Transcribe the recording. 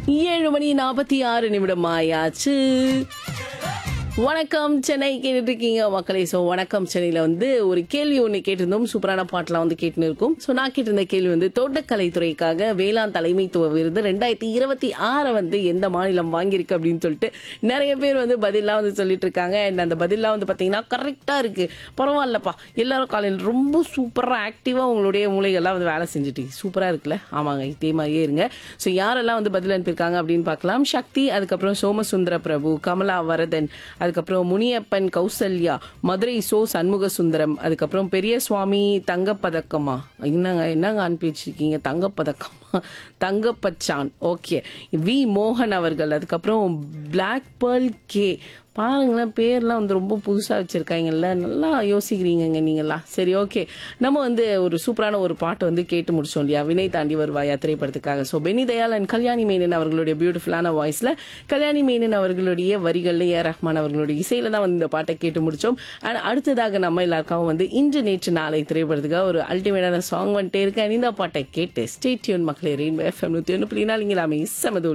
ஏழு மணி நாற்பத்தி ஆறு நிமிடம் ஆயாச்சு வணக்கம் சென்னை கேட்டுட்டு இருக்கீங்க மக்களே ஸோ வணக்கம் சென்னையில் வந்து ஒரு கேள்வி ஒன்று கேட்டிருந்தோம் சூப்பரான பாட்டெலாம் வந்து கேட்டுன்னு இருக்கும் ஸோ நான் கேட்டிருந்த கேள்வி வந்து தோட்டக்கலைத்துறைக்காக வேளாண் தலைமைத்துவ விருது ரெண்டாயிரத்தி இருபத்தி ஆறை வந்து எந்த மாநிலம் வாங்கியிருக்கு அப்படின்னு சொல்லிட்டு நிறைய பேர் வந்து பதிலாக வந்து சொல்லிட்டு இருக்காங்க அண்ட் அந்த பதிலாக வந்து பார்த்தீங்கன்னா கரெக்டாக இருக்கு பரவாயில்லப்பா எல்லாரும் காலையில் ரொம்ப சூப்பராக ஆக்டிவாக உங்களுடைய மூளைகள்லாம் வந்து வேலை செஞ்சுட்டு சூப்பராக இருக்குல்ல ஆமாங்க இதே மாதிரியே இருங்க ஸோ யாரெல்லாம் வந்து பதில் அனுப்பியிருக்காங்க அப்படின்னு பார்க்கலாம் சக்தி அதுக்கப்புறம் சோமசுந்தர பிரபு கமலா வரதன் அதுக்கப்புறம் முனியப்பன் கௌசல்யா மதுரை சோ சண்முக சுந்தரம் அதுக்கப்புறம் பெரிய சுவாமி தங்கப்பதக்கமா என்னங்க என்னங்க அனுப்பி வச்சிருக்கீங்க தங்கப்பதக்கமா தங்கப்பச்சான் ஓகே வி மோகன் அவர்கள் அதுக்கப்புறம் பிளாக் பேர்ல் கே பாருங்களேன் பேர்லாம் வந்து ரொம்ப புதுசாக வச்சுருக்காங்கல்ல நல்லா யோசிக்கிறீங்கங்க நீங்களாம் சரி ஓகே நம்ம வந்து ஒரு சூப்பரான ஒரு பாட்டை வந்து கேட்டு முடிச்சோம் இல்லையா வினை தாண்டி வருவாயா திரைப்படத்துக்காக ஸோ பெனி தயால் அண்ட் கல்யாணி மேனன் அவர்களுடைய பியூட்டிஃபுல்லான வாய்ஸில் கல்யாணி மேனன் அவர்களுடைய வரிகளில் ஏ ரஹ்மான் அவர்களுடைய இசையில தான் வந்து இந்த பாட்டை கேட்டு முடிச்சோம் அண்ட் அடுத்ததாக நம்ம எல்லாருக்கும் வந்து இன்று நேற்று நாளை திரைப்படத்துக்காக ஒரு அல்டிமேட்டான சாங் வந்துட்டே இருக்கேன் இந்த பாட்டை கேட்டு ஸ்டேட்யூன் மக்களே ரெயின் எஃப்எம் நூற்றி ஒன்று புள்ளி நாலு இங்கே எல்லாமே செமது